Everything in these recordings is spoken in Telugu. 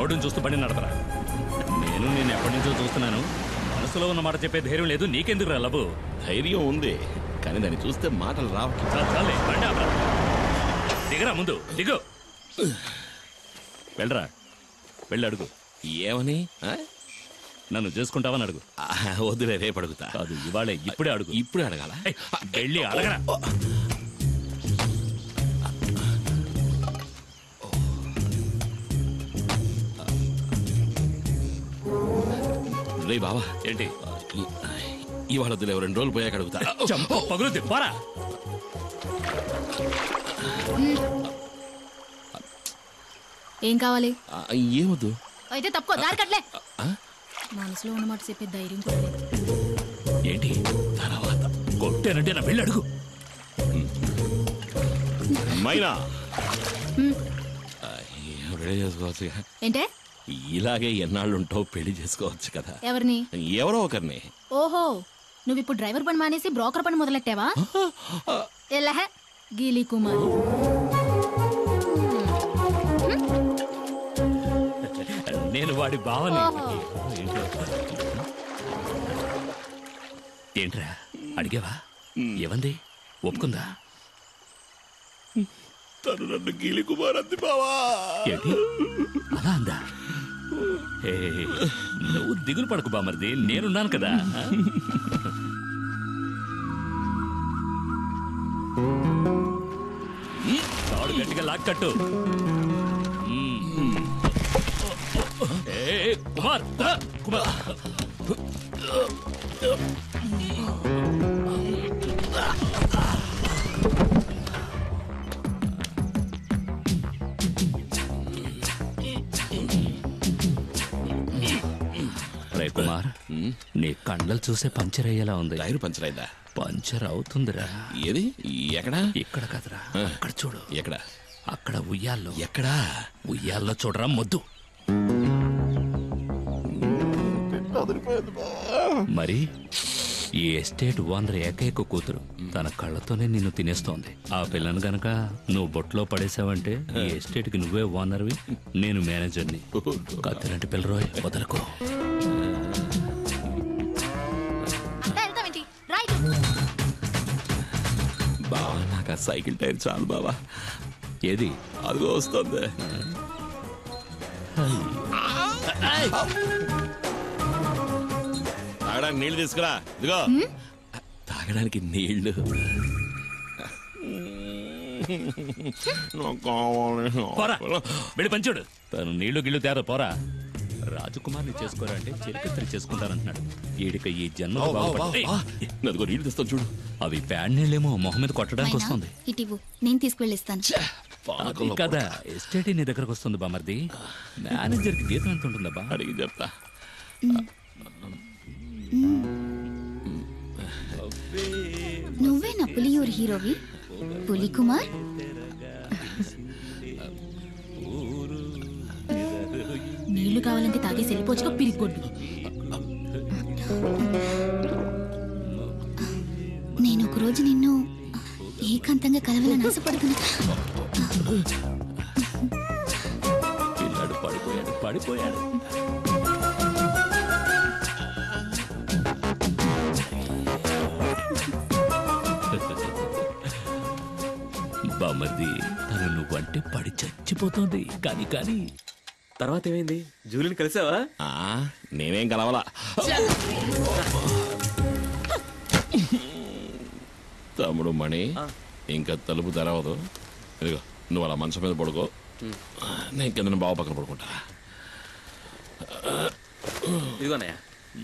రోడ్డును చూస్తూ బండి నడపరా నేను నేను ఎప్పటి నుంచో చూస్తున్నాను మనసులో ఉన్న మాట చెప్పే ధైర్యం లేదు నీకెందుకు రా లబు ధైర్యం ఉంది కానీ దాన్ని చూస్తే మాటలు రావట్లేదు చాలు, చాలే, బండి ఆపరా. దిగరా ముందు దిగు వెళ్ళరా వెళ్ళి అడుగు ఏమని ఆ? నన్ను చేసుకుంటావని అడుగు ఆ, వద్దులే రేపు అడుగుతా కాదు ఇవాళే ఇప్పుడే అడుగు ఇప్పుడే అడగాల ఏయ్, వెళ్ళి అడగరా రే బావా ఏంటి ఈ- ఇవాళ వద్దులే రెండు రోజులు పోయాక అడుగుతా చంప పగులుద్ది పోరా ఏం కావాలి ఆ, ఏమొద్దు అయితే తప్పుకో దారి కట్లే ఆ? మనసులో ఉన్నమాట చెప్పే ధైర్యం కూడా లేదు. ఏంటి తర్వాత కొట్టానంటే నా వెళ్ళి అడుగు మైనా ఆ, పెళ్లి చేసుకోవచ్చు ఏంటే ఇలాగే ఎన్నాళ్ళు ఉంటావు పెళ్లి చేసుకోవచ్చు కదా ఎవరిని ఎవరో ఒకరిని ఓహో నువ్వు ఇప్పుడు డ్రైవర్ పని మానేసి బ్రోకర్ పని మొదలెట్టావా ఎల్లహ గీలీ కుమార్ నేను వాడి భావని ఓహో. ఏంట్రా అడిగావా ఏమంది ఒప్పుకుందా తను నన్ను గీలి కుమార్ అంది బావా ఏంటి అలా అందా ఏ, నువ్వు దిగులు పడకు బామర్ది నేనున్నాను కదా తాడు గట్టిగా లాక్కట్టు ఏ, కుమార్ ఆ, కుమార్ రే కుమార్ నీ కండలు చూసే పంచర్ అయ్యేలా ఉంది టైర్ పంచర్ అయిందా పంచర్ అవుతుందిరా ఏది ఎక్కడా ఇక్కడ కదరా అక్కడ చూడు ఎక్కడ అక్కడ ఉయ్యాల్లో ఎక్కడా ఉయ్యాల్లో చూడరా మొద్దు మరి ఈ ఎస్టేట్ ఓనర్ ఏకైక కూతురు తన కళ్ళతోనే నిన్ను తినేస్తోంది ఆ పిల్లను గనక నువ్వు బొట్లో పడేసావంటే ఈ ఎస్టేట్ కి నువ్వే ఓనర్వి నేను మేనేజర్ని కత్తిలాంటి పిల్లరోయ్ వదలకు వెళ్తామేంటి రైట్ బావా నాకు ఆ సైకిల్ టైర్ చాలు బావా ఏది అదిగో వస్తుంది తాగడానికి నీళ్లు తీసుకురా ఇదిగో తాగడానికి నీళ్లు నాకు కావాలి పోరా వెళ్ళి పంచుడు తను నీళ్లు గిళ్ళు తేరా పోరా రాజకుమార్ని చేసుకోరా అంటే చిరకత్రి చేసుకుంటానంటున్నాడు ఈడిక ఈ జన్మ అదిగో నీళ్లు తెస్తాను చూడు అవి ప్యాడ్ నీళ్ళేమో మొహం మీద కొట్టడానికి వస్తుంది ఇటివ్వు నేను తీసుకువెళ్ళిస్తాను అది కదా ఎస్టేట్ నీ దగ్గరకు వస్తుంది బామర్ది మేనేజర్ కి జీతం ఎంత ఉంటుందబ్బా అడిగి చెప్తా నువ్వే నా పులియూరు హీరోవి పులి కుమార్ నీళ్లు కావాలంటే తాగేసి వెళ్ళిపోవచ్చుకో పిరిగొడ్డు నేను ఒకరోజు నిన్ను ఏకాంతంగా కలవాలని ఆశపడుతున్నా పిల్లాడు పడిపోయాడు పడిపోయాడు బామర్ది తను నువ్వంటే పడి చచ్చిపోతుంది కానీ కానీ తర్వాత ఏమైంది జూలిని కలిసావా ఆ, నేనేం కలవలా తమ్ముడు మణి ఇంకా తలుపు తెరవదు ఇదిగో నువ్వు అలా మంచం మీద పడుకో నేను కింద బావ పక్కన పడుకుంటా ఇదిగోనయ్యా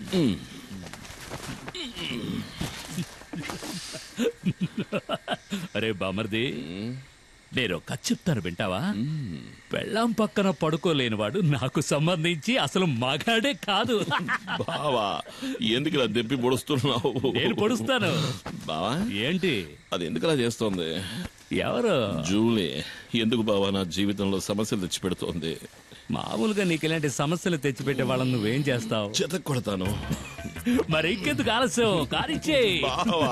అరే బామర్ది నేను ఒక కథ చెప్తాను వింటావా పెళ్ళాం పక్కన పడుకోలేనివాడు నాకు సంబంధించి అసలు మగాడే కాదు బావా ఎందుకు ఇలా దెప్పి పొడుస్తున్నావు నేను పొడుస్తాను బావా ఏంటి అది ఎందుకు అలా చేస్తోంది ఎవరు జూలీ ఎందుకు బావా నా జీవితంలో సమస్యలు తెచ్చి పెడుతోంది మామూలుగా నీకు ఇలాంటి సమస్యలు తెచ్చిపెట్టే వాళ్ళని నువ్వేం చేస్తావు చెత కొడతాను మరి ఇంకెందుకు ఆలస్యం కానిచ్చే బావా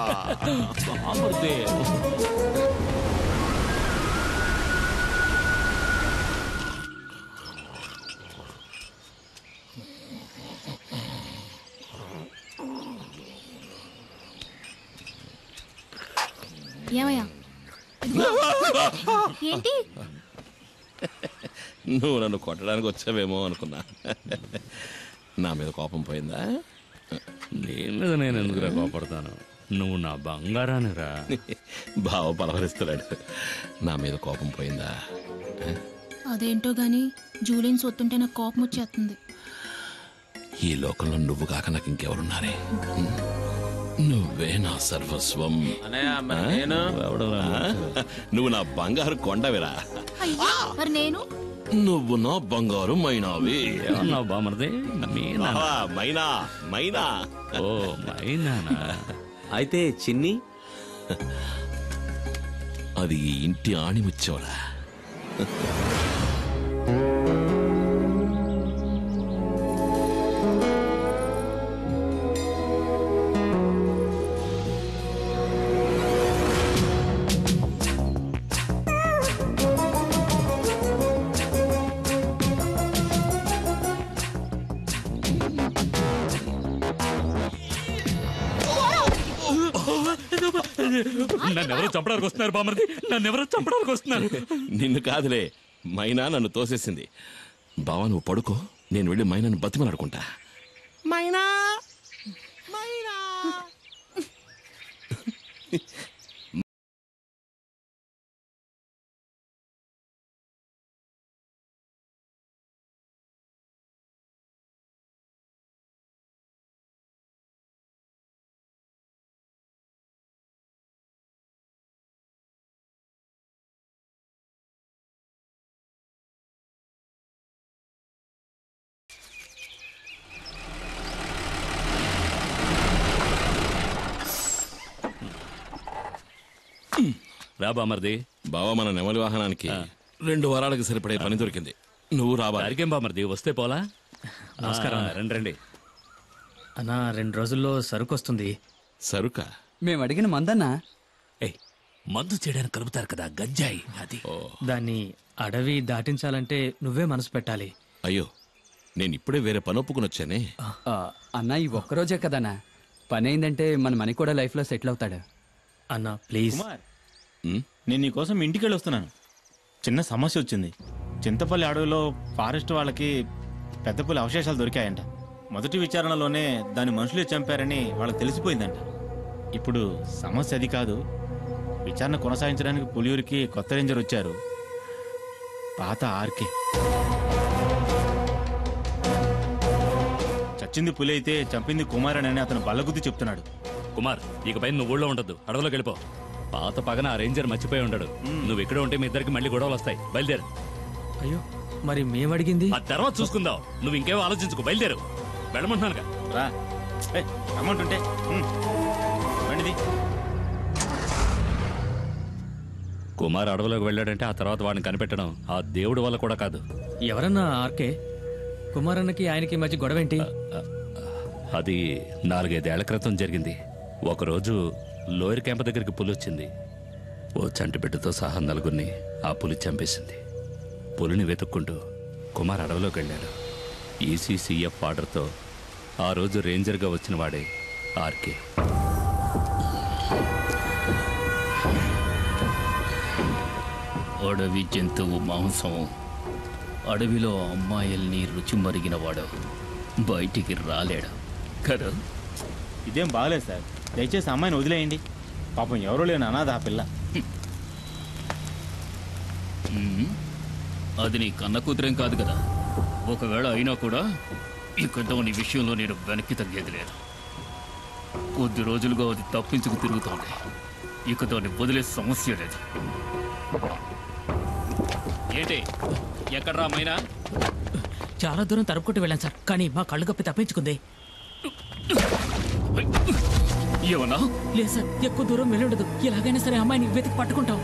ఏమయ్యా ఇదిగో. ఏంటి నువ్వు నన్ను కొట్టడానికి వచ్చావేమో అనుకున్నా నా మీద కోపం పోయిందా నీ మీద నేను ఎందుకురా కోపడతాను నువ్వు నా బంగారాన్ని రా బావ పలవరిస్తున్నాడు నా మీద కోపం పోయిందా అదేంటో గాని జూలియన్ సొత్తుంటే నాకు కోపం వచ్చేస్తుంది ఈ లోకంలో నువ్వు కాక నాకు ఇంకెవరున్నారే నువ్వే నా సర్వస్వం అన్నయ్య మరి నేను ఎవడరా నువ్వు నా బంగారు కొండవిరా అయ్యో మరి నేను నువ్వు నా బంగారు మైనావి ఏమన్నావు బామర్ది మీనా బావా, మైనా మైనా ఓ మైనానా అయితే చిన్ని అది ఈ ఇంటి ఆణిముచ్చోరా నన్ను ఎవరో చంపడానికి వస్తున్నారు బామర్ది నన్ను ఎవరో చంపడానికి వస్తున్నారు నిన్ను కాదులే మైనా నన్ను తోసేసింది బావా నువ్వు పడుకో నేను వెళ్ళి మైనాను బతిమలాడుకుంటా మైనా మైనా రా బామర్ది బావా మన నెమలి వాహనానికి రెండు వారాలకు సరిపడే పని దొరికింది నువ్వు రావాలి దారికేం బామర్ది వస్తే పోలా నమస్కారం రండి రండి అన్నా రెండు రోజుల్లో సరుకు వస్తుంది సరుక మేము అడిగిన మందన్నా ఏయ్ మందు చేయడానికి కలుపుతారు కదా గంజాయి అది దాన్ని అడవి దాటించాలంటే నువ్వే మనసు పెట్టాలి అయ్యో నేను ఇప్పుడే వేరే పని ఒప్పుకుని వచ్చానే ఆ, అన్నా ఈ ఒక్కరోజే కదన్నా పని అయిందంటే మన మనీ కూడా లైఫ్లో సెటిల్ అవుతాడు అన్నా ప్లీజ్ కుమార్ ఉమ్, నేను నీకోసం ఇంటికి వెళ్ళి వస్తున్నాను చిన్న సమస్య వచ్చింది చింతపల్లి అడవిలో ఫారెస్ట్ వాళ్ళకి పెద్ద పులి అవశేషాలు దొరికాయంట మొదటి విచారణలోనే దాని మనుషులే చంపారని వాళ్ళకి తెలిసిపోయిందంట ఇప్పుడు సమస్య అది కాదు విచారణ కొనసాగించడానికి పులియూరికి కొత్త రేంజర్ వచ్చారు పాత ఆర్కే చచ్చింది పులి అయితే చంపింది కుమారన్ అని అతను బల్లగుద్ది చెప్తున్నాడు కుమార్ ఇకపై నువ్వు ఊళ్ళో ఉండద్దు అడవిలోకి వెళ్ళిపో పాత పగన ఆ రేంజర్ మర్చిపోయి ఉండడు నువ్వు ఇక్కడ ఉంటే మీ ఇద్దరికి మళ్ళీ గొడవలు వస్తాయి బయలుదేరు అయ్యో మరి మేము అడిగింది ఆ తర్వాత చూసుకుందాం నువ్వు ఇంకేమో ఆలోచించుకో బయలుదేరు వెళ్ళమంటున్నానుగా రా ఏయ్, రమ్మంటుంటే ఉమ్. బండిది కుమార్ అడవిలోకి వెళ్ళాడంటే ఆ తర్వాత వాడిని కనిపెట్టడం ఆ దేవుడి వల్ల కూడా కాదు ఎవరన్నా ఆర్కే కుమారన్నకి ఆయనకి మధ్య గొడవ ఏంటి అది నాలుగైదేళ్ల క్రితం జరిగింది ఒకరోజు లోయర్ క్యాంప్ దగ్గరికి పులి వచ్చింది ఓ చంటి బిడ్డతో సహా నలుగురిని ఆ పులి చంపేసింది పులిని వెతుక్కుంటూ కుమార్ అడవిలోకి వెళ్ళాడు ఈసీసీఎఫ్ ఆర్డర్తో ఆ రోజు రేంజర్గా వచ్చిన వాడే ఆర్కే అడవి జంతువు మాంసం అడవిలో అమ్మాయిల్ని రుచి మరిగినవాడు బయటికి రాలేడు కదా ఇదేం బాగలేదు సార్ దయచేసి అమ్మాయిని వదిలేయండి పాపం ఎవరో లేని అనాథ ఆ పిల్ల ఉమ్, అది నీ కన్న కూతురేం కాదు కదా ఒకవేళ అయినా కూడా ఇక దాని విషయంలో నేను వెనక్కి తగ్గేది లేదు కొద్ది రోజులుగా అది తప్పించుకు తిరుగుతోంది ఇక దాన్ని వదిలే సమస్య లేదు ఏంటి ఎక్కడ్రా మైనా చాలా దూరం తరుపుకుంటూ వెళ్ళాను సార్ కానీ మా కళ్ళు కప్పి తప్పించుకుంది ఏమన్నా లేదు సార్ ఎక్కువ దూరం వెళ్ళుండదు ఎలాగైనా సరే అమ్మాయిని వెతికి పట్టుకుంటాం